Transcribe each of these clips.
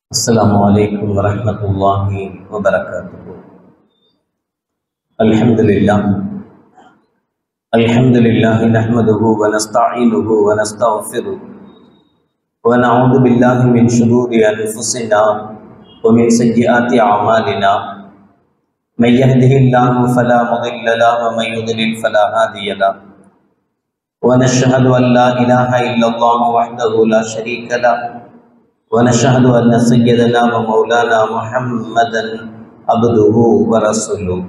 السلام عليكم ورحمة الله وبركاته الحمد لله الحمد لله نحمده ونستعينه ونستغفره ونعوذ بالله من شرور أنفسنا ومن سيئات أعمالنا من يهده الله فلا مضل له ومن يضلل فلا هادي له ونشهد أن لا إله إلا الله وحده لا شريك له ونشهد أن سيدنا ومولانا محمدا عبده ورسوله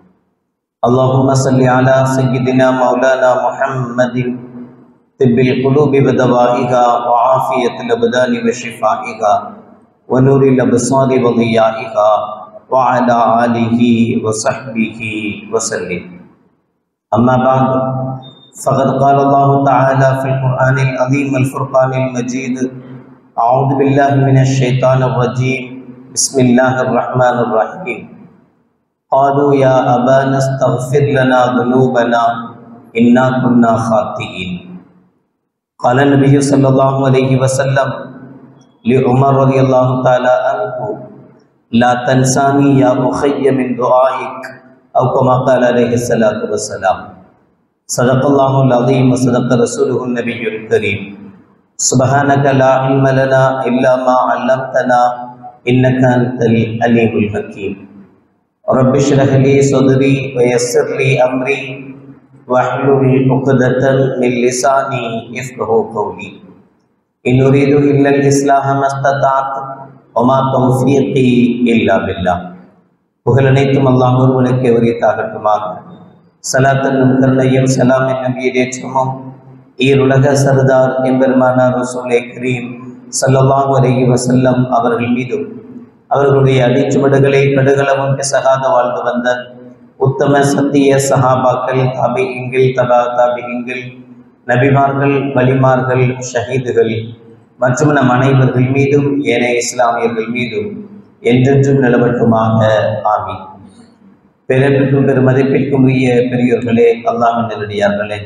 اللهم صل على سيدنا مولانا محمد طب القلوب ودوائها وعافية الأبدان وشفائها ونور الأبصار وضيائها وعلى آله وصحبه وسلم أما بعد فقد قال الله تعالى في القرآن العظيم الفرقان المجيد أعوذ بالله من الشيطان الرجيم بسم الله الرحمن الرحيم قالوا يا أبانا استغفر لنا ذنوبنا إنا كنا خاطئين قال النبي صلى الله عليه وسلم لعمر رضي الله تعالى عنه لا تنساني يا أخي من دعائك أو كما قال عليه الصلاة والسلام صدق الله العظيم وصدق رسوله النبي الكريم سبحانك لا علم لنا إلا ما علمتنا إنك أنت العليم الحكيم رب اشرح لي صدري ويسر لي أمري واحلل عقدة من لساني يفقه قولي إن أريد إلا الإصلاح ما استطعت وما توفيقي إلا بالله புகழ் அனைத்தும் அல்லாஹ் ஒருவனுக்கு உரித்தாகட்டுமாக சலாத்தன் கருணையும் சலாமின் நபியிலே சுமம் ஈருலக சர்தார் எம்பெருமானார் ரசூலை கரீம் சல்லல்லாஹு அலைஹி வஸல்லம் அவர்கள் மீதும் அவர்களுடைய அடிச்சுவடுகளை கடுகளவும் பிசகாத வாழ்ந்து வந்த உத்தம சத்திய சஹாபாக்கள் தாபிகங்கள் தபா தாபிகங்கள் நபிமார்கள் வலிமார்கள் ஷஹீதுகள் மற்றும் நம் அனைவர்கள் மீதும் ஏனைய இஸ்லாமியர்கள் மீதும் என்றென்றும் நிலவட்டுமாக ஆமீன் பிறப்பிற்கும் பெருமதிப்பிற்கும் உரிய பெரியோர்களே அல்லாஹின் நல்லடியார்களே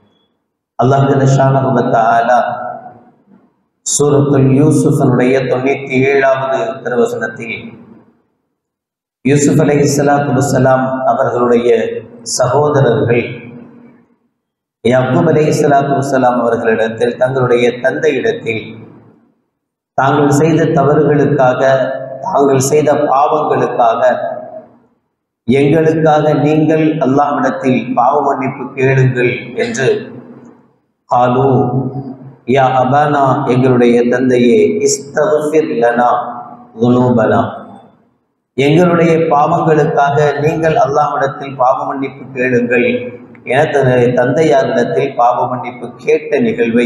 அல்லாஹாலா சூரத்துல் யூசுஃபனுடைய தொண்ணூத்தி ஏழாவது திருவசனத்தில் யூசுப் அலை இஸ்லாத்து வசலாம் அவர்களுடைய சகோதரர்கள் யக்கூப் அலை இஸ்லாத்து வசலாம் அவர்களிடத்தில் தங்களுடைய தந்தையிடத்தில் தாங்கள் செய்த தவறுகளுக்காக தாங்கள் செய்த பாவங்களுக்காக எங்களுக்காக நீங்கள் அல்லாஹ்விடத்தில் பாவ மன்னிப்பு கேளுங்கள் என்று ஹாலு யா அபானா எங்களுடைய தந்தையே இஸ்தகஃபிர் லனா குனூபனா எங்களுடைய பாவங்களுக்காக நீங்கள் அல்லாஹ்விடத்தில் பாவ மன்னிப்பு கேளுங்கள் என தன்னுடைய தந்தையாரிடத்தில் பாவ மன்னிப்பு கேட்ட நிகழ்வை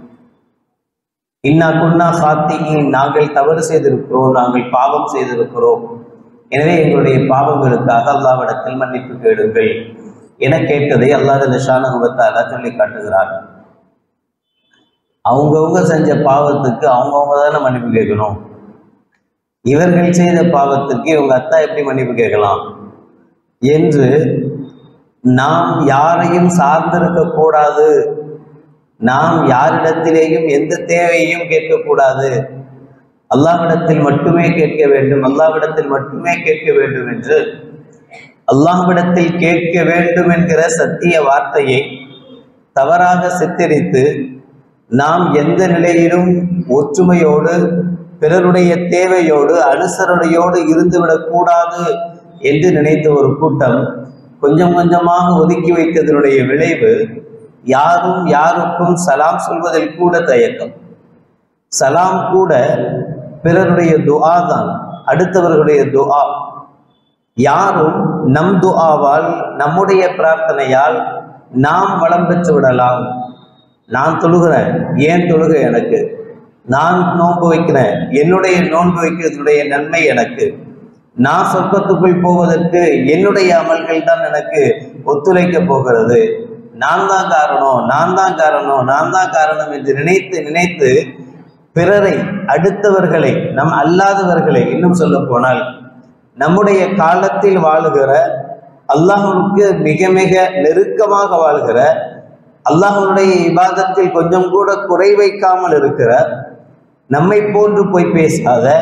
இன்னா குன்னா சாத்தியின் நாங்கள் தவறு செய்திருக்கிறோம் நாங்கள் பாவம் செய்திருக்கிறோம் எனவே எங்களுடைய பாவங்களுக்காக அல்லாவிடத்தில் மன்னிப்பு கேளுங்கள் என கேட்டதை அல்லாத ஷானுபத்தாலா சொல்லி காட்டுகிறார் அவங்கவுங்க செஞ்ச பாவத்துக்கு அவங்கவுங்க தானே மன்னிப்பு கேட்கணும் இவர்கள் செய்த பாவத்துக்கு இவங்க அத்தா எப்படி மன்னிப்பு கேட்கலாம் என்று நாம் யாரையும் சார்ந்திருக்க கூடாது நாம் யாரிடத்திலேயும் எந்த தேவையையும் கேட்கக்கூடாது அல்லாவிடத்தில் மட்டுமே கேட்க வேண்டும் அல்லாவிடத்தில் மட்டுமே கேட்க வேண்டும் என்று அல்லாஹ்விடத்தில் கேட்க வேண்டும் என்கிற சத்திய வார்த்தையை தவறாக சித்தரித்து நாம் எந்த நிலையிலும் ஒற்றுமையோடு பிறருடைய தேவையோடு அனுசரணையோடு இருந்துவிடக்கூடாது என்று நினைத்த ஒரு கூட்டம் கொஞ்சம் கொஞ்சமாக ஒதுக்கி வைத்ததனுடைய விளைவு யாரும் யாருக்கும் சலாம் சொல்வதில் கூட தயக்கம் சலாம் கூட பிறருடைய துஆ தான் அடுத்தவர்களுடைய துஆ யாரும் நம் துஆவால் நம்முடைய பிரார்த்தனையால் நாம் வளம் பெற்று விடலாம் நான் தொழுகிறேன் ஏன் தொழுக எனக்கு நான் நோன்பு வைக்கிறேன் என்னுடைய நோன்பு வைக்கிறதுடைய நன்மை எனக்கு நான் சொர்க்கத்துக்குள் போவதற்கு என்னுடைய அமல்கள் தான் எனக்கு ஒத்துழைக்க போகிறது நான் தான் காரணம் நான் தான் காரணம் நான் தான் காரணம் என்று நினைத்து நினைத்து பிறரை அடுத்தவர்களை நம் அல்லாதவர்களை இன்னும் சொல்ல போனால் நம்முடைய காலத்தில் வாழுகிற அல்லாஹுக்கு மிக மிக நெருக்கமாக வாழ்கிற அல்லாஹனுடைய இபாதத்தில் கொஞ்சம் கூட குறை வைக்காமல் இருக்கிற நம்மை போன்று போய் பேசாத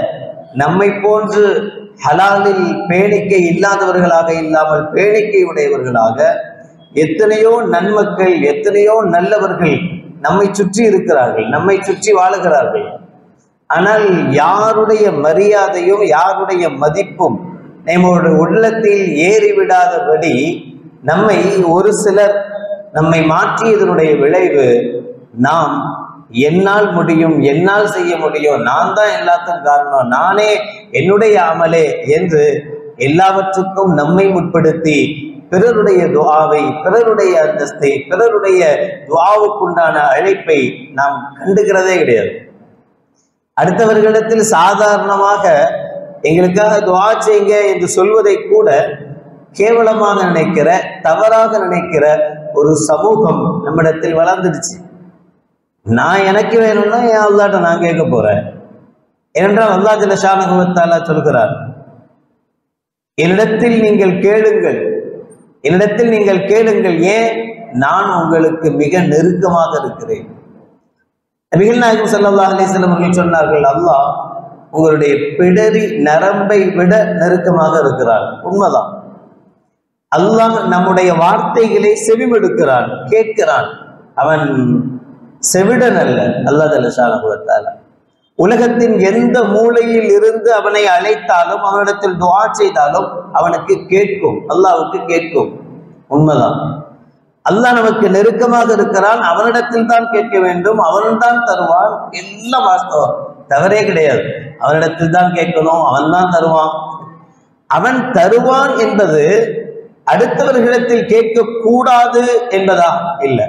நம்மை போன்று ஹலாலில் பேணிக்கை இல்லாதவர்களாக இல்லாமல் பேணிக்கை உடையவர்களாக எத்தனையோ நன்மக்கள் எத்தனையோ நல்லவர்கள் நம்மை சுற்றி இருக்கிறார்கள் நம்மை சுற்றி வாழுகிறார்கள் ஆனால் யாருடைய மரியாதையும் யாருடைய மதிப்பும் நம்முடைய உள்ளத்தில் ஏறிவிடாதபடி நம்மை ஒரு சிலர் நம்மை மாற்றியதனுடைய விளைவு நாம் என்னால் முடியும் என்னால் செய்ய முடியும் நான் தான் எல்லாத்துக்கும் காரணம் நானே என்னுடைய அமலே என்று எல்லாவற்றுக்கும் நம்மை முற்படுத்தி பிறருடைய துஆவை பிறருடைய அந்தஸ்தை பிறருடைய துஆவுக்குண்டான அழைப்பை நாம் கண்டுகிறதே கிடையாது அடுத்தவர்களிடத்தில் சாதாரணமாக எங்களுக்காக துஆ செய்யுங்க என்று சொல்வதை கூட கேவலமாக நினைக்கிற தவறாக நினைக்கிற ஒரு சமூகம் நம்மிடத்தில் வளர்ந்துடுச்சு நான் எனக்கு வேணும்னா என் அல்லாட்ட நான் கேட்க போறேன் ஏனென்றால் அல்லா ஜல ஷானகுவத்தாலா சொல்கிறார் என்னிடத்தில் நீங்கள் கேளுங்கள் என்னிடத்தில் நீங்கள் கேளுங்கள் ஏன் நான் உங்களுக்கு மிக நெருக்கமாக இருக்கிறேன் நபிகள் நாயகம் ஸல்லல்லாஹு அலைஹி வஸல்லம் அவர்கள் சொன்னார்கள் அல்லாஹ் உங்களுடைய பிடரி நரம்பை விட நெருக்கமாக இருக்கிறார் உண்மைதான் அல்லாஹ் நம்முடைய வார்த்தைகளை செவிமெடுக்கிறான் கேட்கிறான் அவன் செவிடன் அல்ல அல்லாஹ் ஜல்லஷானகுவத்தால உலகத்தின் எந்த மூலையில் இருந்து அவனை அழைத்தாலும் அவனிடத்தில் துஆ செய்தாலும் அவனுக்கு கேட்கும் அல்லாஹ்வுக்கு கேட்கும் உண்மைதான் அல்லாஹ் நமக்கு நெருக்கமாக இருக்கிறான் அவனிடத்தில் தான் கேட்க வேண்டும் அவன்தான் தருவான் எல்லாம் வாஸ்தவம் தவறே கிடையாது அவனிடத்தில் தான் கேட்கணும் அவன் தான் தருவான் அவன் தருவான் என்பது அடுத்தவர்களிடத்தில் கேட்க கூடாது என்பதா இல்லை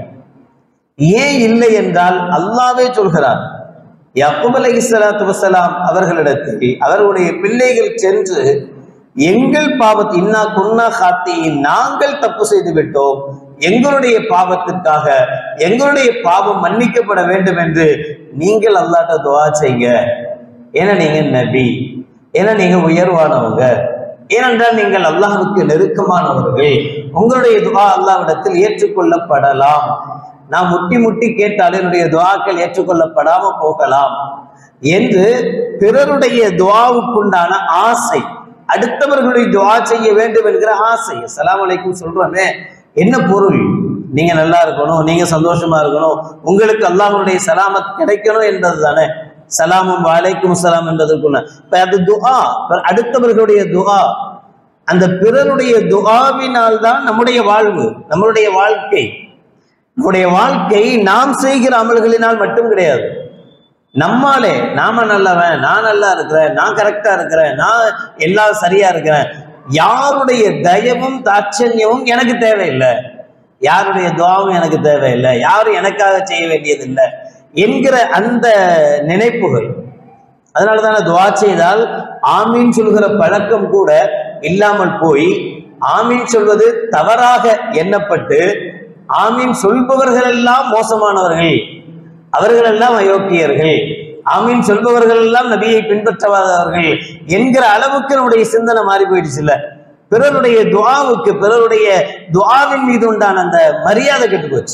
ஏன் இல்லை என்றால் அல்லாவே சொல்கிறார் யக்குப் அலை இஸ்லாத்து வசலாம் அவர்களிடத்தில் அவர்களுடைய பிள்ளைகள் சென்று எங்கள் பாவத்தை இன்னா குன்னா காத்தி நாங்கள் தப்பு செய்து விட்டோம் எங்களுடைய பாவத்திற்காக எங்களுடைய பாவம் மன்னிக்கப்பட வேண்டும் என்று நீங்கள் அல்லாட்ட துவா செய்யுங்க ஏன்னா நீங்க நபி ஏன்னா நீங்க உயர்வானவங்க ஏனென்றால் நீங்கள் அல்லாஹ்வுக்கு நெருக்கமானவர்கள் உங்களுடைய துவா அல்லாஹ்விடத்தில் ஏற்றுக்கொள்ளப்படலாம் நான் முட்டி முட்டி கேட்டால் என்னுடைய துவாக்கள் ஏற்றுக்கொள்ளப்படாம போகலாம் என்று பிறருடைய துவாவுக்குண்டான ஆசை அடுத்தவர்களுடைய துவா செய்ய வேண்டும் என்கிற ஆசை சலாம் அலைக்கும் சொல்றோமே என்ன பொருள் நீங்க நல்லா இருக்கணும் நீங்க சந்தோஷமா இருக்கணும் உங்களுக்கு அல்லாஹ்வுடைய சலாமத் கிடைக்கணும் என்பது தானே சலாமும் வாலைக்கும் சலாம் என்பதற்குள்ள இப்ப அது துஆ அடுத்தவர்களுடைய துஆ அந்த பிறருடைய துஆவினால் தான் நம்முடைய வாழ்வு நம்மளுடைய வாழ்க்கை நம்முடைய வாழ்க்கை நாம் செய்கிற அமல்களினால் மட்டும் கிடையாது நம்மாலே நாம நல்லவன் நான் நல்லா இருக்கிறேன் நான் கரெக்டா இருக்கிறேன் நான் எல்லாம் சரியா இருக்கிறேன் யாருடைய தயவும் தாட்சண்யமும் எனக்கு தேவையில்லை யாருடைய துவாவும் எனக்கு தேவையில்லை யாரும் எனக்காக செய்ய வேண்டியதில்லை என்கிற அந்த நினைப்புகள் அதனால தானே துவா செய்தால் ஆமீன் சொல்கிற பழக்கம் கூட இல்லாமல் போய் ஆமீன் சொல்வது தவறாக எண்ணப்பட்டு ஆமீன் சொல்பவர்கள் எல்லாம் மோசமானவர்கள் அவர்கள் எல்லாம் அயோக்கியர்கள் ஆமீன் சொல்பவர்கள் எல்லாம் நபியை பின்பற்றாதவர்கள் என்கிற அளவுக்கு நம்முடைய சிந்தனை மாறி போயிடுச்சு இல்ல பிறருடைய துஆவுக்கு பிறருடைய துஆவின் மீது உண்டான அந்த மரியாதை கெட்டு போச்சு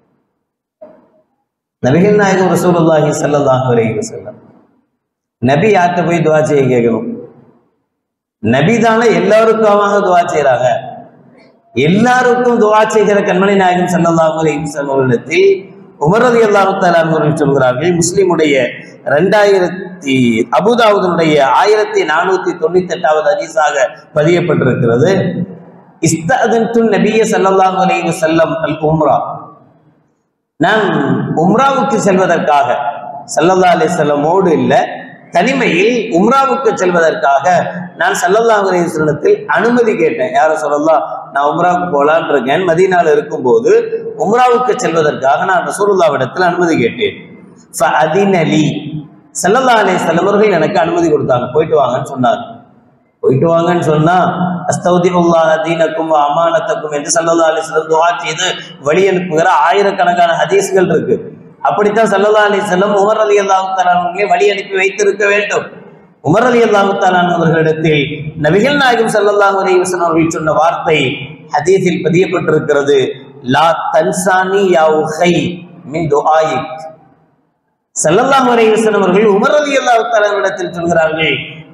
நபிகள் நாயகம் ரசூலுல்லாஹி ஸல்லல்லாஹு அலைஹி வஸல்லம் நபி யார்கிட்ட போய் துவா செய்ய கேட்கணும் நபி தானே எல்லாருக்காக துவா செய்யறாங்க எல்லாருக்கும் துவா செய்கிற கண்மணி நாயகம் ஸல்லல்லாஹு அலைஹி வஸல்லம் அவர்களிடத்தில் உமர் ரலியல்லாஹு தஆலா அவர்கள் சொல்கிறார்கள் முஸ்லிமுடைய ரெண்டாயிரத்தி அபுதாவுதனுடைய ஆயிரத்தி நானூத்தி தொண்ணூத்தி எட்டாவது ஹதீஸாக பதியப்பட்டிருக்கிறது இஸ்தஅதன்து நபிய ஸல்லல்லாஹு அலைஹி வஸல்லம் அல் உம்ரா நான் உம்ராவுக்கு செல்வதற்காக சல்லல்லா அலிசல்லமோடு இல்லை தனிமையில் உம்ராவுக்கு செல்வதற்காக நான் சல்லல்லா அலிஸ்லத்தில் அனுமதி கேட்டேன் யார சொல்லலாம் நான் உம்ராவுக்கு போலான் இருக்கேன் மதீனால இருக்கும்போது உம்ராவுக்கு செல்வதற்காக நான் ரசூலுல்லாவிடத்தில் அனுமதி கேட்டேன் அதினலி சல்லல்லா அலிஸ்லம் அவர்கள் எனக்கு அனுமதி கொடுத்தாங்க போயிட்டு வாங்கன்னு சொன்னாங்க போயிட்டு வாங்கன்னு சொன்னா அஸ்தௌதிமுல்லா தீனக்கும் அமானத்தக்கும் என்று சல்லல்லா அலிஸ்லம் துவா செய்து வழி அனுப்புகிற ஆயிரக்கணக்கான ஹதீஸ்கள் இருக்கு அப்படித்தான் சல்லல்லா அலிஸ்லம் உமர் அலி அல்லாஹாலே வழி அனுப்பி வைத்திருக்க வேண்டும் உமர் அலி அல்லாஹாலான் அவர்களிடத்தில் நபிகள் நாயகம் சல்லல்லாஹு அலி வசன் அவர்கள் சொன்ன வார்த்தை ஹதீஸில் பதியப்பட்டிருக்கிறது லா தன்சானி யா உஹை மின் துஆயிக் சல்லல்லாஹு அலைஹி வஸல்லம் அவர்கள் உமர் அலி அல்லாஹ் தஆலாவிடத்தில் சொல்கிறார்கள்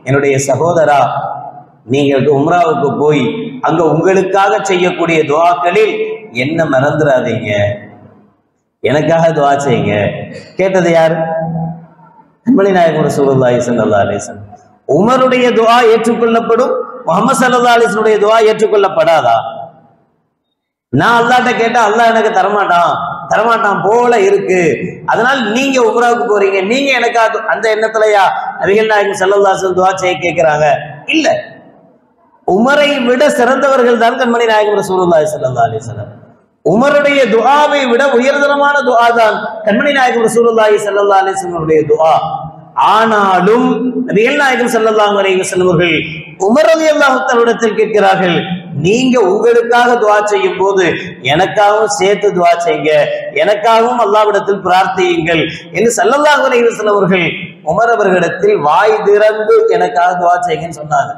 என்னுடைய சகோதரா நீங்கள் உம்ராவுக்கு போய் அங்க உங்களுக்காக செய்யக்கூடிய துவாக்களில் என்ன மறந்துடாதீங்க எனக்காக துவா செய்யுங்க கேட்டது யார் கண்மணி நாயகம் ரசூலுல்லாஹி ஸல்லல்லாஹு அலைஹி வஸல்லம் உமருடைய துஆ ஏற்றுக்கொள்ளப்படும் முகமது ஸல்லல்லாஹு அலைஹி வஸல்லுடைய துஆ ஏற்றுக்கொள்ளப்படாதா நான் அல்லாட்ட கேட்டா அல்லாஹ் எனக்கு தரமாட்டான் தரமாட்டான் போல இருக்கு அதனால நீங்க உம்ராவுக்கு போறீங்க நீங்க எனக்கு அது- அந்த எண்ணத்துலயா நபிகள் நாயகம் ஸல்லல்லாஹு அலைஹி வஸல்லம் துஆ செய்ய கேட்கிறாங்க இல்ல உமரை விட சிறந்தவர்கள் தான் கண்மணி நாயகம் ரசூலுல்லாஹி ஸல்லல்லாஹு அலைஹி வஸல்லம் உமருடைய துஆவை விட உயர்தரமான துஆ தான் கண்மணி நாயகம் ரசூலுல்லாஹி ஸல்லல்லாஹு அலைஹி வஸல்லம் துஆ ஆனாலும் நபிகள் நாயகம் ஸல்லல்லாஹு அலைஹி வஸல்லம் அவர்கள் உமர் ரலியல்லாஹு தஆலாவிடத்தில் கேட்கிறார்கள் நீங்க உங்களுக்காக துஆ செய்யும் போது எனக்காகவும் சேர்த்து துஆ செய்யுங்க எனக்காகவும் அல்லாஹ்விடத்தில் பிரார்த்தியுங்கள் என்று ஸல்லல்லாஹு அலைஹி வஸல்லம் அவர்கள் உமர் அவர்களிடத்தில் வாய் திறந்து எனக்காக துஆ செய்யுங்கன்னு சொன்னாங்க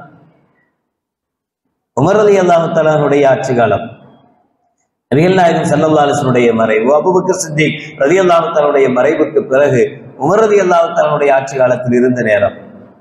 உமர் அலி அல்லாஹாலுடைய ஆட்சி காலம் நபிகள் நாயகம் சல்லல்லா அலிஸ்னுடைய மறைவு அபுபக்கர் சித்திக் ரதி அல்லாஹாலுடைய மறைவுக்கு பிறகு உமர் ரதி அல்லாஹாலுடைய ஆட்சி காலத்தில் இருந்த நேரம்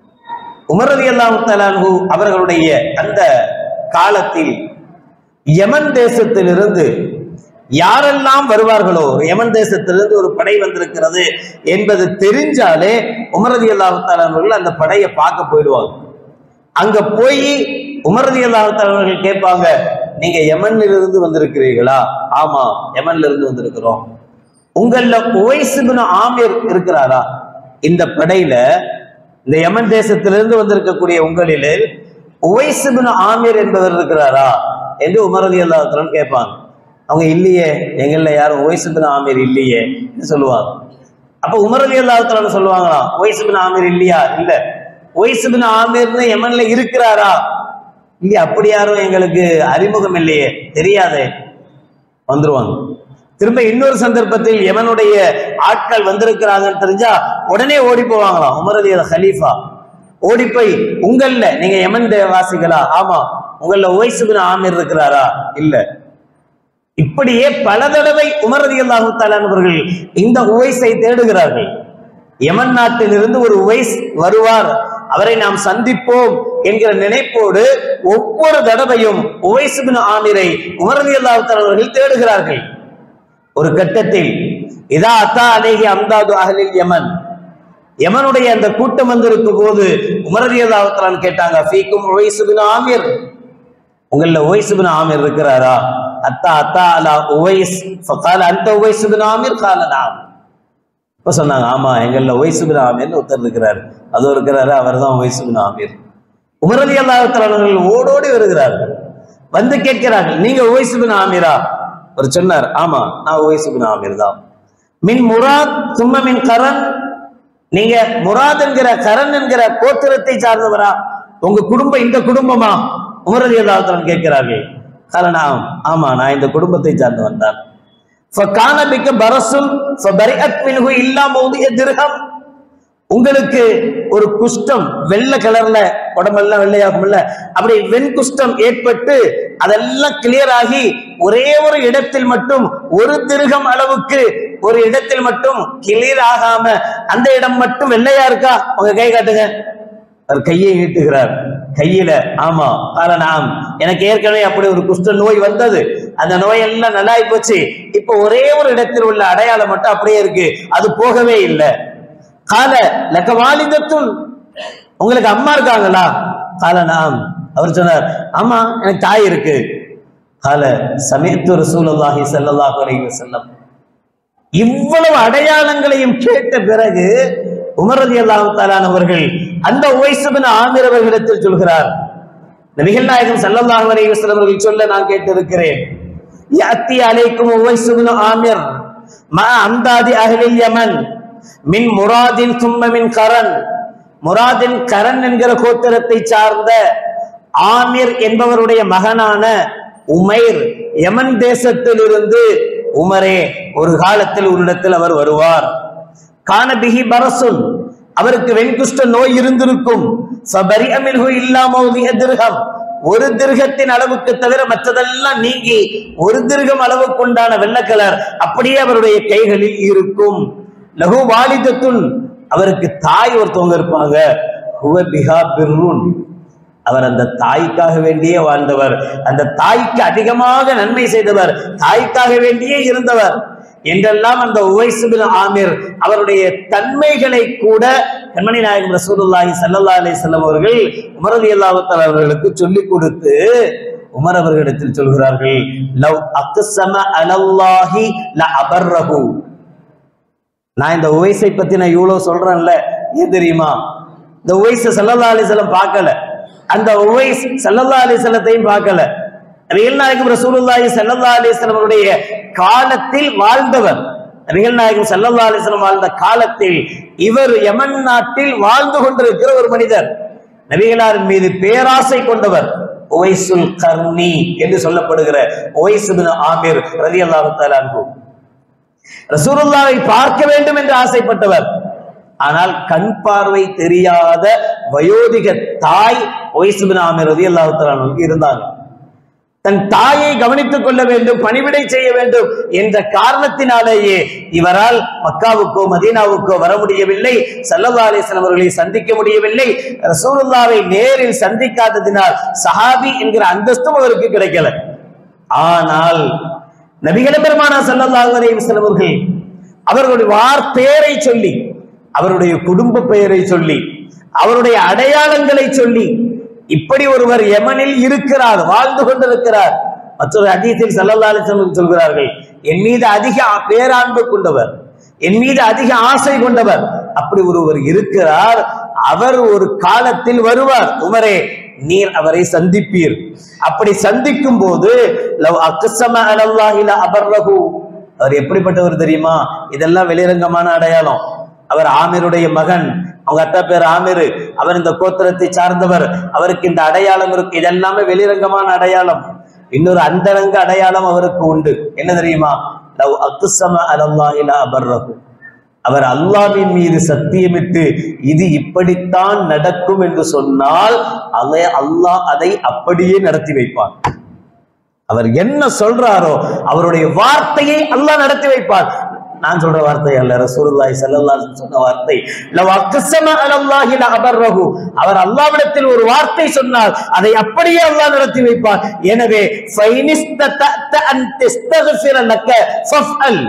உமர் ரதி அல்லாஹு அவர்களுடைய அந்த காலத்தில் யமன் தேசத்திலிருந்து யாரெல்லாம் வருவார்களோ யமன் தேசத்திலிருந்து ஒரு படை வந்திருக்கிறது என்பது தெரிஞ்சாலே உமர் ரதி அல்லாஹு அவர்கள் அந்த படையை பார்க்க போயிடுவாங்க அங்க போய் உமரதி அல்லாஹர்கள் கேட்பாங்க நீங்க யமன்ல இருந்து வந்திருக்கிறீர்களா ஆமா யமன்ல இருந்து வந்திருக்கிறோம் உங்கள உவைசுபின் ஆமீர் இருக்கிறாரா இந்த படையில இந்த யமன் தேசத்திலிருந்து வந்திருக்கக்கூடிய உங்களில் உவைசுபின் ஆமீர் என்பவர் இருக்கிறாரா என்று உமரதி அல்லாஹன் கேட்பாங்க அவங்க இல்லையே எங்கள்ல யாரும் உவைசுபின் ஆமீர் இல்லையே சொல்லுவாங்க அப்ப உமரதி அல்லாஹன் சொல்லுவாங்களாம் உவைசுபின் ஆமீர் இல்லையா இல்ல ஒய்சுபின் ஆமீர்னு யமன்ல இருக்கிறாரா இல்லையா அப்படி யாரும் எங்களுக்கு அறிமுகம் இல்லையே தெரியாதே வந்துருவாங்க திரும்ப இன்னொரு சந்தர்ப்பத்தில் யமனுடைய ஆட்கள் வந்திருக்கிறாங்கன்னு தெரிஞ்சா உடனே ஓடி போவாங்களாம் உமரதி ஹலீஃபா ஓடி போய் உங்கள்ல நீங்க யமன் வாசிகளா ஆமா உங்கள ஒய்சுபின் ஆமீர் இருக்கிறாரா இல்ல இப்படியே பல தடவை உமரதி அல்லாஹு அவர்கள் இந்த உவைஸை தேடுகிறார்கள் யமன் நாட்டிலிருந்து ஒரு உவைஸ் வருவார் அவரை நாம் சந்திப்போம் என்கிற நினைப்போடு ஒவ்வொரு தடவையும் உவைசுபின் ஆமிரை உமரதி அல்லாஹர்கள் தேடுகிறார்கள் ஒரு கட்டத்தில் இதா அத்தா அலேஹி அம்தாது அகலில் யமன் யமனுடைய அந்த கூட்டம் வந்திருக்கும் போது உமரதி அல்லாஹத்தலான் கேட்டாங்க ஃபீக்கும் உவைசுபின் ஆமிர் உங்கள உவைசுபின் ஆமிர் இருக்கிறாரா அத்தா அத்தா அலா உவைஸ் ஃபகால அந்த உவைசுபின் ஆமிர் கால நாம் இப்ப சொன்னாங்க ஆமா எங்கள்ல ஒய்சுபின் ஆமீர்னு ஒருத்தர் இருக்கிறார் அது இருக்கிறாரு அவர் தான் ஒய்சுபின் ஆமீர் உமரலி அல்லாஹர்கள் ஓடோடி வருகிறார்கள் வந்து கேட்கிறார்கள் நீங்க ஒய்சுபின் ஆமீரா அவர் சொன்னார் ஆமா நான் ஒய்சுபின் ஆமீர் தான் மின் முராத் சும்ம மின் கரண் நீங்க முராத் என்கிற கரண் என்கிற கோத்திரத்தை சார்ந்தவரா உங்க குடும்பம் இந்த குடும்பமா உமரலி அல்லாஹன் கேட்கிறார்கள் கரணாம் ஆமா நான் இந்த குடும்பத்தை சார்ந்தவன் தான் فَكَانَ بِكَ بَرَسٌ فَبَرِئَتْ مِنْهُ إِلَّا مَوْضِعَ دِرْهَمْ உங்களுக்கு ஒரு குஷ்டம் வெள்ளை கலர்ல உடம்பெல்லாம் வெள்ளையாகும்ல அப்படி வெண்குஷ்டம் ஏற்பட்டு அதெல்லாம் கிளியர் ஆகி ஒரே ஒரு இடத்தில் மட்டும் ஒரு திருகம் அளவுக்கு ஒரு இடத்தில் மட்டும் கிளியர் ஆகாம அந்த இடம் மட்டும் வெள்ளையா இருக்கா உங்க கை காட்டுங்க அவர் கையை நீட்டுகிறார் கையில ஆமா காரணம் எனக்கு ஏற்கனவே அப்படி ஒரு குஷ்ட நோய் வந்தது அந்த நோயெல்லாம் நல்லாயி போச்சு இப்ப ஒரே ஒரு இடத்தில் உள்ள அடையாளம் மட்டும் அப்படியே இருக்கு அது போகவே இல்லை கால லக்க வாலிதத்துன் உங்களுக்கு அம்மா இருக்காங்களா கால நாம் அவர் சொன்னார் ஆமா எனக்கு தாய் இருக்கு கால சமயத்து ரசூலுல்லாஹி ஸல்லல்லாஹு அலைஹி வஸல்லம் இவ்வளவு அடையாளங்களையும் கேட்ட பிறகு உமர் ரலியல்லாஹு தஆலா அவர்கள் அந்த உவைசுபின் ஆமீர் அவர்களிடத்தில் சொல்கிறார் நபிகள் நாயகம் ஸல்லல்லாஹு அலைஹி வஸல்லம் அவர்கள் சொல்ல நான் கேட்டிருக்கிறேன் யாத்தி அலைக்கும் உவைசுபின் ஆமீர் மா அம்தாதி அஹ்லில் யமன் மின் முராதின் தும்ம மின் கரண் முராதின் கரண் என்கிற கோத்திரத்தை சார்ந்த ஆமீர் என்பவருடைய மகனான உமைர் யமன் தேசத்திலிருந்து உமரே ஒரு காலத்தில் உன்னிடத்தில் அவர் வருவார் கானபிஹி பரசுன் அவருக்கு வெண்குஷ்ட நோய் இருந்திருக்கும் சபரி அமில்ஹு இல்லாமௌதிய திருகம் ஒரு திருகத்தின் அளவுக்கு தவிர மற்றதெல்லாம் நீங்கி ஒரு திருகம் அளவுக்கு உண்டான வெள்ளக்கலர் அப்படியே அவருடைய கைகளில் இருக்கும் லகு வாலிதத்துன் அவருக்கு தாய் ஒருத்தவங்க இருப்பாங்க ஹுவ பிஹா பிர்ருன் அவர் அந்த தாய்க்காக வேண்டியே வாழ்ந்தவர் அந்த தாய்க்கு அதிகமாக நன்மை செய்தவர் தாய்க்காக வேண்டியே இருந்தவர் என்றெல்லாம் அந்த உவைசுபின் ஆமிர் அவருடைய தன்மைகளை கூட கண்மணி நாயகம் ரசூலுல்லாஹி ஸல்லல்லாஹு அலைஹி வஸல்லம் அவர்கள் உமர் ரலியல்லாஹு தஆலா அவர்களுக்கு சொல்லிக் கொடுத்து உமர் அவர்களிடத்தில் சொல்கிறார்கள் லவ் அக்ஸம அலல்லாஹி ல அபர்ரஹு நான் இந்த உவைஸை பத்தி நான் இவ்வளவு சொல்றேன்ல ஏன் தெரியுமா இந்த உவைஸ சல்லல்லா அலிசல்லம் பார்க்கல அந்த உவைஸ் சல்லல்லா அலிசல்லத்தையும் பார்க்கல நபிகள் நாயகம் ரசூலுல்லாஹி சல்லல்லா அலிஸ்லம் அவருடைய காலத்தில் வாழ்ந்தவர் நபிகள் நாயகம் சல்லல்லா அலிஸ்லம் வாழ்ந்த காலத்தில் இவர் யமன் நாட்டில் வாழ்ந்து கொண்டிருக்கிற ஒரு மனிதர் நபிகளாரின் மீது பேராசை கொண்டவர் உவைசுல் கர்ணி என்று சொல்லப்படுகிற உவைஸ் பின் ஆமிர் ரலியல்லாஹு தஆலா அன்ஹு ரசூலுல்லாவை பார்க்க வேண்டும் என்று ஆசைப்பட்டவர் ஆனால் கண் பார்வை தெரியாத வயோதிக தாய் ஒய்சுபின் ஆமிர் ரதி அல்லாஹு இருந்தாங்க தன் தாயை கவனித்துக் கொள்ள வேண்டும் பணிவிடை செய்ய வேண்டும் என்ற காரணத்தினாலேயே இவரால் மக்காவுக்கோ மதீனாவுக்கோ வர முடியவில்லை சல்லல்லா அலிஸ்லாம் அவர்களை சந்திக்க முடியவில்லை ரசூலுல்லாவை நேரில் சந்திக்காததினால் சஹாபி என்கிற அந்தஸ்தும் அவருக்கு கிடைக்கல ஆனால் நபிகள பெருமானா சல்லல்லாஹு அலைஹி வஸல்லம் அவர்கள் அவர்களுடைய வார்த்தையரை சொல்லி அவருடைய குடும்ப பெயரை சொல்லி அவருடைய அடையாளங்களை சொல்லி இப்படி ஒருவர் யமனில் இருக்கிறார் வாழ்ந்து கொண்டிருக்கிறார் மற்றொரு அதீத்தில் சல்லல்லா அலிஸ்லம் சொல்கிறார்கள் என் மீது அதிக பேராண்பு கொண்டவர் என் மீது அதிக ஆசை கொண்டவர் அப்படி ஒருவர் இருக்கிறார் அவர் ஒரு காலத்தில் வருவார் உமரே நீர் அவரை சந்திப்பீர் அப்படி சந்திக்கும் போது லவ் அக்ஸம அலல்லாஹி ல அபர்ரஹு அவர் எப்படிப்பட்டவர் தெரியுமா இதெல்லாம் வெளிரங்கமான அடையாளம் அவர் ஆமிருடைய மகன் அவங்க அத்தா பேர் ஆமிரு அவர் இந்த கோத்திரத்தை சார்ந்தவர் அவருக்கு இந்த அடையாளம் இருக்கு இதெல்லாமே வெளிரங்கமான அடையாளம் இன்னொரு அந்தரங்க அடையாளம் அவருக்கு உண்டு என்ன தெரியுமா லவ் அக்ஸம அலல்லாஹி ல அபர்ரஹு அவர் அல்லாவின் மீது சத்தியமிட்டு இது இப்படித்தான் நடக்கும் என்று சொன்னால் அதை அல்லாஹ் அதை அப்படியே நடத்தி வைப்பான் அவர் என்ன சொல்றாரோ அவருடைய வார்த்தையை அல்லாஹ் நடத்தி வைப்பார் நான் சொல்ற வார்த்தை அல்ல ரசூலுல்லாஹி ஸல்லல்லாஹு அலைஹி வஸல்லம் சொன்ன வார்த்தை லவ் அக்ஸம அலல்லாஹி லஅபர்ரஹு அவர் அல்லாஹ்விடத்தில் ஒரு வார்த்தை சொன்னால் அதை அப்படியே அல்லாஹ் நடத்தி வைப்பார் எனவே ஃபைனிஸ்தத அன் தஸ்தக்ஃபிர லக்க ஃபஃஅல்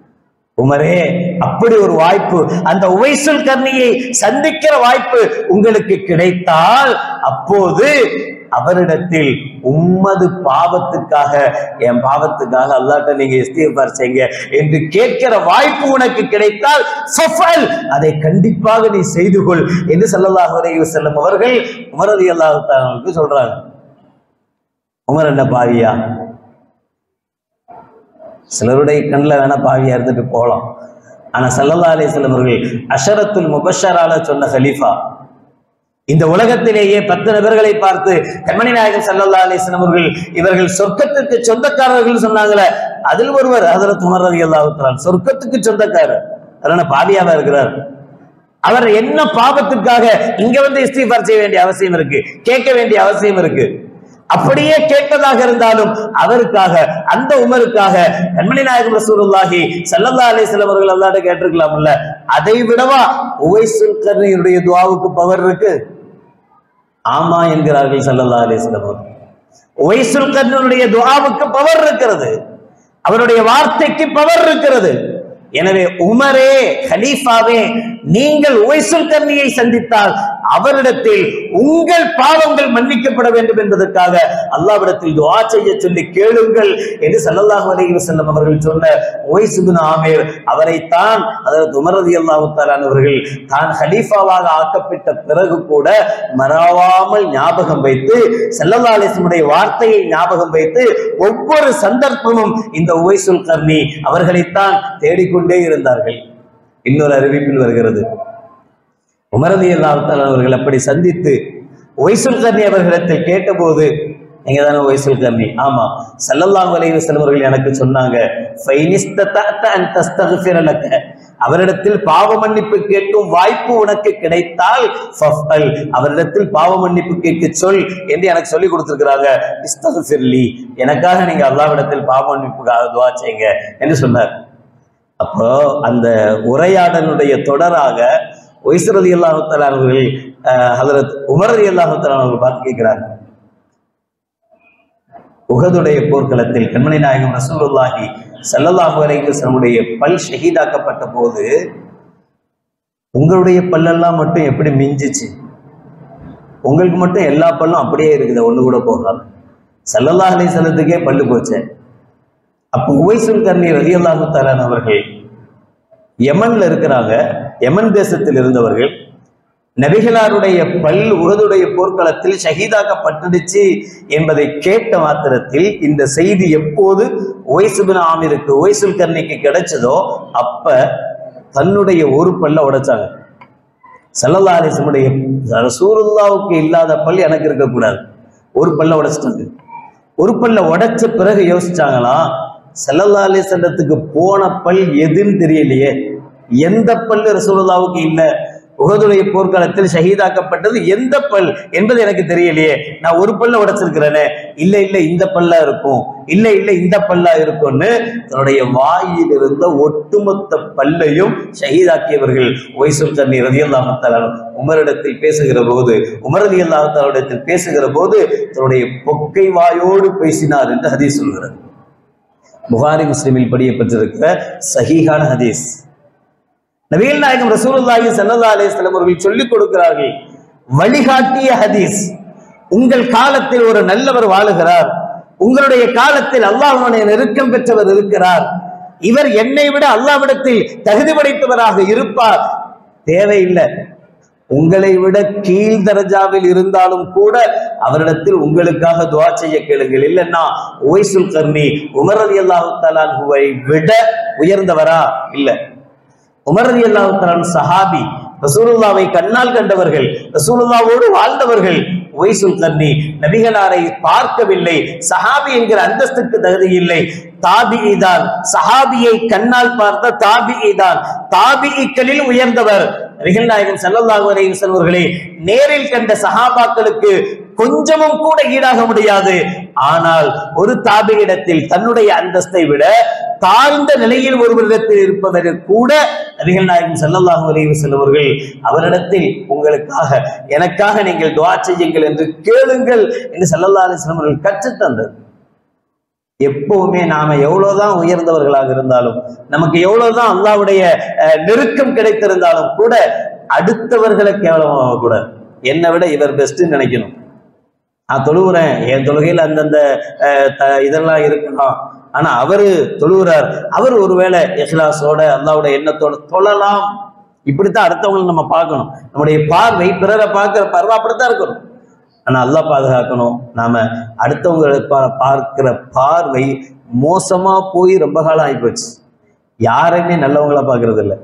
உமரே அப்படி ஒரு வாய்ப்பு அந்த உவைசுல் கர்ணியை சந்திக்கிற வாய்ப்பு உங்களுக்கு கிடைத்தால் அப்போது அவரிடத்தில் உம்மது பாவத்துக்காக என் பாவத்துக்காக அல்லாட்ட நீங்க இஸ்திஃபார் செய்யுங்க என்று கேட்கிற வாய்ப்பு உனக்கு கிடைத்தால் ஃபஃபல் அதை கண்டிப்பாக நீ செய்து கொள் என்று ஸல்லல்லாஹு அலைஹி வஸல்லம் அவர்கள் உமர் ரலியல்லாஹு தஆலாவுக்கு சொல்றாங்க உமர் என்ன பாவியா சிலருடைய கண்ணில் வேணா பாவியா இருந்துட்டு போகலாம் ஆனா சல்லல்லா அலிஸ்லம் அவர்கள் அஷரத்துல் முபஷரால சொன்ன ஹலீஃபா இந்த உலகத்திலேயே பத்து நபர்களை பார்த்து கண்மணி நாயகன் சல்லல்லா அலிஸ்லம் அவர்கள் இவர்கள் சொர்க்கத்துக்கு சொந்தக்காரர்கள் சொன்னாங்களே அதில் ஒருவர் ஹதரத் உமர் ரதி அல்லாஹுத்தலான் சொர்க்கத்துக்கு சொந்தக்காரர் அதனால பாவியாவா இருக்கிறார் அவர் என்ன பாவத்துக்காக இங்க வந்து இஸ்திஃபார் செய்ய வேண்டிய அவசியம் இருக்கு கேட்க வேண்டிய அவசியம் இருக்கு அப்படியே கேட்பதாக இருந்தாலும் அவருக்காக அந்த உமருக்காக கண்மணி நாயகம் ரசூலுல்லாஹி ஸல்லல்லாஹு அலைஹி வஸல்லம் அவர்கள் அல்லாஹ்ட்ட கேட்டிருக்கலாம்ல அதை விடவா உவைசுல் கர்ணியுடைய துஆவுக்கு பவர் இருக்கு ஆமா என்கிறார்கள் ஸல்லல்லாஹு அலைஹி வஸல்லம் அவர்கள் உவைசுல் கர்ணியுடைய துஆவுக்கு பவர் இருக்கிறது அவருடைய வார்த்தைக்கு பவர் இருக்கிறது எனவே உமரே ஹலீஃபாவே நீங்கள் உவைசுல் கர்ணியை சந்தித்தால் அவரிடத்தில் உங்கள் பாவங்கள் மன்னிக்கப்பட வேண்டும் என்பதற்காக அல்லாவிடத்தில் துஆ செய்ய சொல்லி கேளுங்கள் என்று ஸல்லல்லாஹு அலைஹி வஸல்லம் அவர்கள் சொன்ன உவைஸ் இப்னு ஆமீர் அவரைத்தான் அதாவது உமர் ரலியல்லாஹு தஆலா அவர்கள் தான் ஹலீஃபாவாக ஆக்கப்பட்ட பிறகு கூட மறவாமல் ஞாபகம் வைத்து ஸல்லல்லாஹு அலைஹி வஸல்லம் வார்த்தையை ஞாபகம் வைத்து ஒவ்வொரு சந்தர்ப்பமும் இந்த உவைசுல் கர்ணி அவர்களைத்தான் தேடிக்கொண்டே இருந்தார்கள் இன்னொரு அறிவிப்பில் வருகிறது உமரதி அல்லாஹால அவர்கள் அப்படி சந்தித்து ஒய்சுல் கர்ணி அவர்களிடத்தில் கேட்டபோது நீங்க தானே ஒய்சுல் கர்ணி ஆமா சல்லல்லாஹு அலைஹி வஸல்லம் அவர்கள் எனக்கு சொன்னாங்க ஃபைனிஸ்ததஅத அன் தஸ்தக்ஃபிர லக அவரிடத்தில் பாவ மன்னிப்பு கேட்கும் வாய்ப்பு உனக்கு கிடைத்தால் ஃபஃபல் அவரிடத்தில் பாவ மன்னிப்பு கேட்க சொல் என்று எனக்கு சொல்லி கொடுத்திருக்கிறாங்க இஸ்தக்ஃபிர்லி எனக்காக நீங்க அல்லாஹ்விடத்தில் பாவ மன்னிப்புக்காக துஆ செய்யுங்க என்று சொன்னார் அப்போ அந்த உரையாடலுடைய தொடராக ஒய்சரதி அல்லாஹால அவர்கள் ஹதரத் உமர் அலி அல்லாஹுத்தலான் அவர்கள் பார்த்து கேட்கிறாங்க உகதுடைய போர்க்களத்தில் கண்மணி நாயகம் ரசூலுல்லாஹி ஸல்லல்லாஹு அலைஹி வஸல்லமுடைய பல் ஷஹீதாக்கப்பட்ட போது உங்களுடைய பல்லெல்லாம் மட்டும் எப்படி மிஞ்சிச்சு உங்களுக்கு மட்டும் எல்லா பல்லும் அப்படியே இருக்குது ஒண்ணு கூட போகாது ஸல்லல்லாஹு அலைஹி வஸல்லத்துக்கே பல்லு போச்சே அப்போ உவைசுல் கர்ணி ரலியல்லாஹு தஆலான் அவர்கள் யமன்ல இருக்கிறாங்க யமன் தேசத்தில் இருந்தவர்கள் நபிகளாருடைய பல் உகதுடைய போர்க்களத்தில் ஷஹீதாக்கப்பட்டுடுச்சு என்பதை கேட்ட மாத்திரத்தில் இந்த செய்தி எப்போது ஒய்சுபின் ஆமிருக்கு ஒய்சுல் கர்ணிக்கு கிடைச்சதோ அப்ப தன்னுடைய ஒரு பல்ல உடைச்சாங்க சல்லல்லா அலிசமுடைய ரசூலுல்லாவுக்கு இல்லாத பல் எனக்கு இருக்கக்கூடாது ஒரு பல்ல உடைச்சிட்டாங்க ஒரு பல்ல உடைச்ச பிறகு யோசிச்சாங்களாம் சல்லல்லா அலிசன்றத்துக்கு போன பல் எதுன்னு தெரியலையே எந்த பல்லு ரசூலுல்லாவுக்கு இல்லை உகதுடைய போர்க்காலத்தில் ஷஹீதாக்கப்பட்டது எந்த பல் என்பது எனக்கு தெரியலையே நான் ஒரு பல்ல உடைச்சிருக்கிறேனே இல்ல இல்ல இந்த பல்லா இருக்கும் இல்ல இல்ல இந்த பல்லா இருக்கும்னு தன்னுடைய வாயில் இருந்த ஒட்டுமொத்த பல்லையும் ஷஹீதாக்கியவர்கள் ஒய்சுல் கண்ணி ரதியல்லாமத்தாலும் உமரிடத்தில் பேசுகிற போது உமர் ரதி அல்லாஹாலிடத்தில் பேசுகிற போது தன்னுடைய பொக்கை வாயோடு பேசினார் என்று ஹதீஸ் சொல்கிறது புகாரி முஸ்லிமில் படியப்பட்டிருக்கிற சஹீஹான ஹதீஸ் நபிகள் நாயகம் ரசூலுல்லாஹி ஸல்லல்லாஹு அலைஹி வஸல்லம் அவர்கள் சொல்லிக் கொடுக்கிறார்கள் வழிகாட்டிய ஹதீஸ் உங்கள் காலத்தில் ஒரு நல்லவர் வாழுகிறார் உங்களுடைய காலத்தில் அல்லாஹ்வுடைய நெருக்கம் பெற்றவர் இருக்கிறார் இவர் என்னை விட அல்லாஹ்விடத்தில் தகுதி படைத்தவராக இருப்பார் தேவையில்லை உங்களை விட கீழ் தரஜாவில் இருந்தாலும் கூட அவரிடத்தில் உங்களுக்காக துவா செய்ய கேளுங்கள் இல்லைன்னா ஒய்சுல் கர்ணி உமர் அலி அல்லாஹு தலான்ஹுவை விட உயர்ந்தவரா இல்லை உமர் அலி அல்லாஹு சஹாபி ரசூலுல்லாவை கண்ணால் கண்டவர்கள் ரசூலுல்லாவோடு வாழ்ந்தவர்கள் ஒய்சுல் கர்ணி நபிகளாரை பார்க்கவில்லை சஹாபி என்கிற அந்தஸ்துக்கு தகுதி இல்லை தாபிஇ தான் சஹாபியை கண்ணால் பார்த்த தாபிஇ தான் தாபிஇக்களில் உயர்ந்தவர் நபிகள் நாயகம் ஸல்லல்லாஹு அலைஹி வஸல்லம் அவர்களே நேரில் கண்ட சஹாபாக்களுக்கு கொஞ்சமும் கூட ஈடாக முடியாது ஆனால் ஒரு தாபியிடத்தில் தன்னுடைய அந்தஸ்தை விட தாழ்ந்த நிலையில் ஒருவரிடத்தில் இருப்பவர் கூட நபிகள் நாயகம் ஸல்லல்லாஹு அலைஹி வஸல்லம் அவர்கள் அவரிடத்தில் உங்களுக்காக எனக்காக நீங்கள் துஆ செய்யுங்கள் என்று கேளுங்கள் என்று ஸல்லல்லாஹு அலைஹி வஸல்லம் அவர்கள் கற்றுத் தந்தது எப்பவுமே நாம எவ்வளவுதான் உயர்ந்தவர்களாக இருந்தாலும் நமக்கு எவ்வளவுதான் அல்லாவுடைய அஹ், நெருக்கம் கிடைத்திருந்தாலும் கூட அடுத்தவர்களை கேவலமாக கூட என்னை விட இவர் பெஸ்ட்னு நினைக்கணும் நான் தொழுகிறேன் என் தொழுகையில் அந்தந்த அஹ், த- இதெல்லாம் இருக்கலாம் ஆனா அவரு தொழுகிறார் அவர் ஒருவேளை இஹ்லாஸோட அல்லாவுடைய எண்ணத்தோட தொழலாம் இப்படித்தான் அடுத்தவங்களை நம்ம பார்க்கணும் நம்முடைய பார்வை பிறரை பார்க்கிற பார்வை அப்படித்தான் இருக்கணும் ஆனா அல்லாஹ் பாதுகாக்கணும் நாம அடுத்தவங்களை பா- பார்க்கிற பார்வை மோசமா போய் ரொம்ப காலம் ஆகிப்போச்சு யாரையுமே நல்லவங்களா பார்க்கறது இல்ல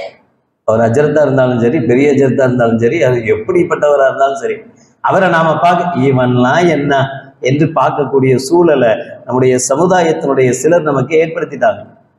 அவர் அஜரத்தா இருந்தாலும் சரி பெரிய அஜரத்தா இருந்தாலும் சரி அது எப்படிப்பட்டவரா இருந்தாலும் சரி அவரை நாம பார்க்க இவன்லாம் என்ன என்று பார்க்கக்கூடிய சூழலை நம்முடைய சமுதாயத்தினுடைய சிலர் நமக்கு ஏற்படுத்திட்டாங்க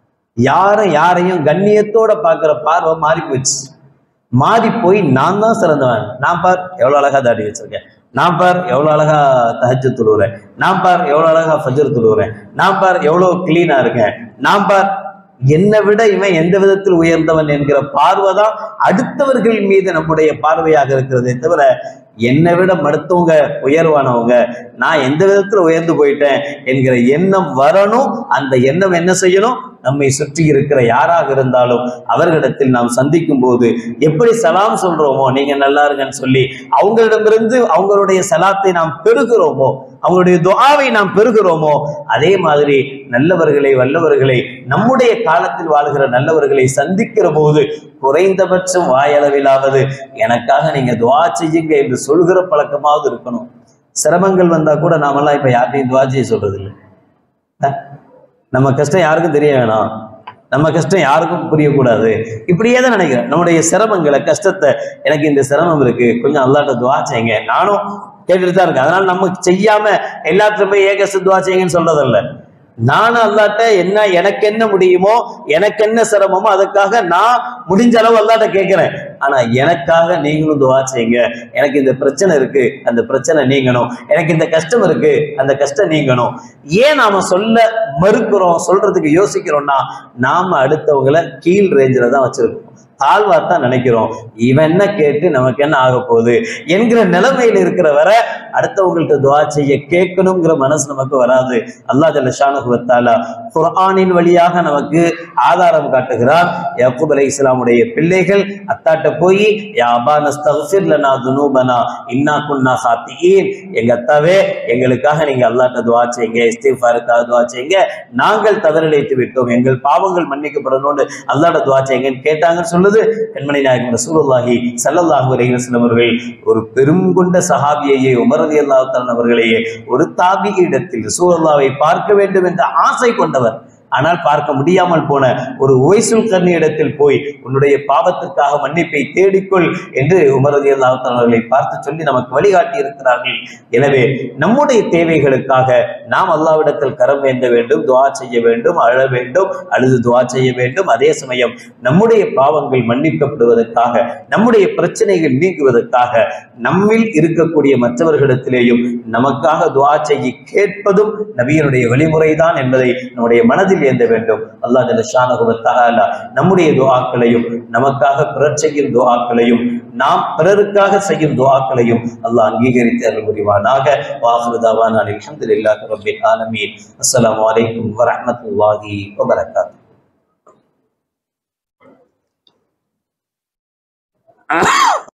யாரும் யாரையும் கண்ணியத்தோட பார்க்கிற பார்வை மாறி போச்சு மாறி போய் நான் தான் சிறந்தவன் நான் பார் எவ்வளவு அழகா தாடி வச்சிருக்கேன் நான் பார் எவ்வளவு அழகா தஹஜ்ஜு தொழுகிறேன் நான் பார் எவ்வளவு அழகா ஃபஜர் தொழுகிறேன் நான் பார் எவ்வளவு கிளீனா இருக்கேன் நான் பார் என்னை விட இவன் எந்த விதத்தில் உயர்ந்தவன் என்கிற பார்வை தான் அடுத்தவர்கள் மீது நம்முடைய பார்வையாக இருக்கிறதே தவிர என்னை விட மடுத்தவங்க உயர்வானவங்க நான் எந்த விதத்துல உயர்ந்து போயிட்டேன் என்கிற எண்ணம் வரணும் அந்த எண்ணம் என்ன செய்யணும் நம்மை சுற்றி இருக்கிற யாராக இருந்தாலும் அவர்களிடத்தில் நாம் சந்திக்கும் போது எப்படி சலாம் சொல்றோமோ நீங்க நல்லா இருங்கன்னு சொல்லி அவங்களிடமிருந்து அவங்களுடைய சலாத்தை நாம் பெறுகிறோமோ அவங்களுடைய துஆவை நாம் பெறுகிறோமோ அதே மாதிரி நல்லவர்களை வல்லவர்களை நம்முடைய காலத்தில் வாழ்கிற நல்லவர்களை சந்திக்கிற போது குறைந்தபட்சம் வாயளவிலாவது எனக்காக நீங்க துஆ செய்யுங்க என்று சொல்கிற பழக்கமாவது இருக்கணும் சிரமங்கள் வந்தா கூட நாமெல்லாம் இப்ப யார்ட்டையும் துஆ செய்ய சொல்றது இல்லை அஹ், நம்ம கஷ்டம் யாருக்கும் தெரிய வேணாம் நம்ம கஷ்டம் யாருக்கும் புரியக்கூடாது இப்படியே தான் நினைக்கிறேன் நம்முடைய சிரமங்களை கஷ்டத்தை எனக்கு இந்த சிரமம் இருக்கு கொஞ்சம் அல்லாட்ட துவா செய்யுங்க நானும் கேட்டுட்டு தான் இருக்கேன் அதனால நம்ம செய்யாம எல்லாத்துலயும் போய் ஏகச துவா செய்யுங்கன்னு சொல்றதில்ல நானும் அல்லாட்ட என்ன எனக்கு என்ன முடியுமோ எனக்கு என்ன சிரமமோ அதுக்காக நான் முடிஞ்ச அளவு அல்லாட்ட கேட்கிறேன் ஆனா எனக்காக நீங்களும் துவா செய்யுங்க எனக்கு இந்த பிரச்சனை இருக்கு அந்த பிரச்சனை நீங்கணும் எனக்கு இந்த கஷ்டம் இருக்கு அந்த கஷ்டம் நீங்கணும் ஏன் நாம சொல்ல மறுக்கிறோம் சொல்றதுக்கு யோசிக்கிறோம்னா நாம அடுத்தவங்களை கீழ் ரேஞ்சில தான் வச்சிருக்கோம் தாழ்வா தான் நினைக்கிறோம் இவன் என்ன கேட்டு நமக்கு என்ன ஆக போகுது என்கிற நிலைமையில இருக்கிற வரை அடுத்தவங்கள்ட்ட துவா செய்ய கேட்கணுங்கிற மனசு நமக்கு வராது அல்லாஹ் ஜல்லஷானுகுவத்தாலா குர்ஆனின் வழியாக நமக்கு ஆதாரம் காட்டுகிறார் யாக்கூப் அலை இஸ்லாமுடைய பிள்ளைகள் அத்தாட்ட போய் யாபா நஸ்தக்ஃபிர் லனா துனூபனா இன்னா குன்னா ஹாத்தியின் எங்க அத்தாவே எங்களுக்காக நீங்க அல்லாஹ்ட்ட துவா செய்யுங்க இஸ்திஃபாருக்காக துவா செய்யுங்க நாங்கள் தவறிழைத்து விட்டோம் எங்கள் பாவங்கள் மன்னிக்கப்படணும்னு அல்லாஹ்ட்ட துவா செய்யுங்கன்னு கேட்டாங்கன்னு சொல்லுது பெண்மணி நாயகம் ரசூலுல்லாஹி ஸல்லல்லாஹு அலைஹி வஸல்லம் அவர்கள் ஒரு பெரும் கொண்ட சஹாபியையே உமர் ரலியல்லாஹு தஆலா அவர்களையே ஒரு தாபி இடத்தில் ரசூலுல்லாஹை பார்க்க வேண்டும் என்ற ஆசை கொண்டவர் ஆனால் பார்க்க முடியாமல் போன ஒரு உவைசுல் கர்ணி இடத்தில் போய் உன்னுடைய பாவத்திற்காக மன்னிப்பை தேடிக்கொள் என்று உமரதி அவர்களை பார்த்து சொல்லி நமக்கு வழிகாட்டி இருக்கிறார்கள் எனவே நம்முடைய தேவைகளுக்காக நாம் அல்லாவிடத்தில் கரம் வேண்ட வேண்டும் துவா செய்ய வேண்டும் அழ வேண்டும் அழுது துவா செய்ய வேண்டும் அதே சமயம் நம்முடைய பாவங்கள் மன்னிக்கப்படுவதற்காக நம்முடைய பிரச்சனைகள் நீங்குவதற்காக நம்மில் இருக்கக்கூடிய மற்றவர்களிடத்திலேயும் நமக்காக துவா செய்ய கேட்பதும் நபியனுடைய வழிமுறைதான் என்பதை நம்முடைய மனதில் ஏந்த வேண்டும் அல்லாஹ் ஜல்லஷானகுவத்தாலா நம்முடைய துஆக்களையும் நமக்காக பிறர் செய்யும் துஆக்களையும் நாம் பிறருக்காக செய்யும் துஆக்களையும் அல்லாஹ் அங்கீகரித்து அருள் புரிவானாக வாஹ்ருதாவான் அல்ஹம்துலில்லாஹி ரப்பில் ஆலமீன் அஸ்ஸலாமு அலைக்கும் வரஹ்மத்துல்லாஹி வபரகாத்துஹு